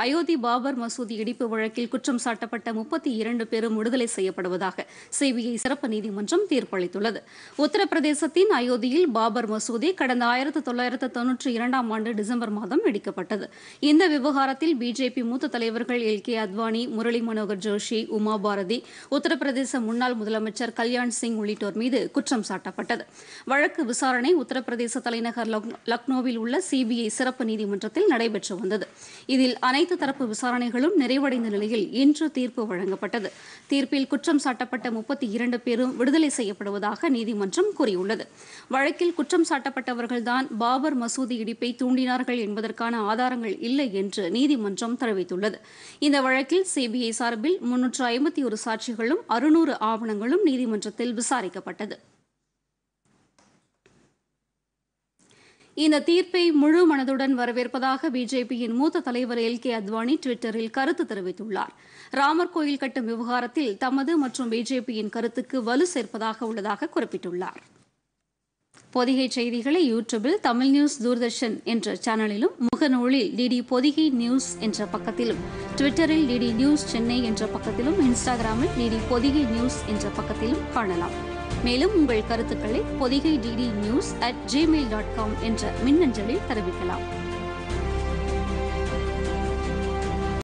அயோத்தி பாபர் மசூதி இடிப்பு வழக்கில் குற்றம் சாட்டப்பட்ட முப்பத்தி இரண்டு பேரும் விடுதலை செய்யப்படுவதாக சிபிஐ சிறப்பு நீதிமன்றம் தீர்ப்பளித்துள்ளது உத்தரப்பிரதேசத்தின் அயோத்தியில் பாபர் மசூதி கடந்த ஆயிரத்து தொள்ளாயிரத்து தொன்னூற்றி இரண்டாம் ஆண்டு டிசம்பர் மாதம் இடிக்கப்பட்டது இந்த விவகாரத்தில் பிஜேபி மூத்த தலைவர்கள் எல் கே அத்வானி முரளி மனோகர் ஜோஷி உமா பாரதி உத்தரப்பிரதேச முன்னாள் முதலமைச்சர் கல்யாண் சிங் உள்ளிட்டோர் மீது குற்றம் சாட்டப்பட்டது வழக்கு விசாரணை உத்தரப்பிரதேச தலைநகர் லக்னோ- லக்னோவில் உள்ள சிபிஐ சிறப்பு நீதிமன்றத்தில் நடைபெற்று வந்தது இதில் அனைத்து தரப்பு விசாரணைகளும் நிறைவடைந்த நிலையில் இன்று தீர்ப்பு வழங்கப்பட்டது தீர்ப்பில் குற்றம் சாட்டப்பட்ட முப்பத்தி இரண்டு பேரும் விடுதலை செய்யப்படுவதாக நீதிமன்றம் கூறியுள்ளது வழக்கில் குற்றம் சாட்டப்பட்டவர்கள்தான் பாபர் மசூதி இடிப்பை தூண்டினார்கள் என்பதற்கான ஆதாரங்கள் இல்லை என்று நீதிமன்றம் தெரிவித்துள்ளது இந்த வழக்கில் சிபிஐ சார்பில் முன்னூற்று ஐம்பத்தி ஒரு சாட்சிகளும் அறுநூறு ஆவணங்களும் நீதிமன்றத்தில் விசாரிக்கப்பட்டது இந்த தீர்ப்பை முழு மனதுடன் வரவேற்பதாக பிஜேபியின் மூத்த தலைவர் எல் கே அத்வானி டுவிட்டரில் கருத்து தெரிவித்துள்ளார் ராமர் கோயில் கட்டும் விவகாரத்தில் தமது மற்றும் பிஜேபியின் கருத்துக்கு வலு சேர்ப்பதாக உள்ளதாக குறிப்பிட்டுள்ளார் பொதிகை செய்திகளை யூடியூபில் தமிழ் நியூஸ் தூர்தர்ஷன் என்ற சேனலிலும் முகநூலில் டிடி பொதிகை நியூஸ் என்ற பக்கத்திலும் ட்விட்டரில் டிடி நியூஸ் சென்னை என்ற பக்கத்திலும் இன்ஸ்டாகிராமில் டிடி பொதிகை நியூஸ் என்ற பக்கத்திலும் காணலாம் மேலும் உங்கள் கருத்துக்களை Podhigai DD news at Gmail dot com என்ற மின்னஞ்சலில் தெரிவிக்கலாம்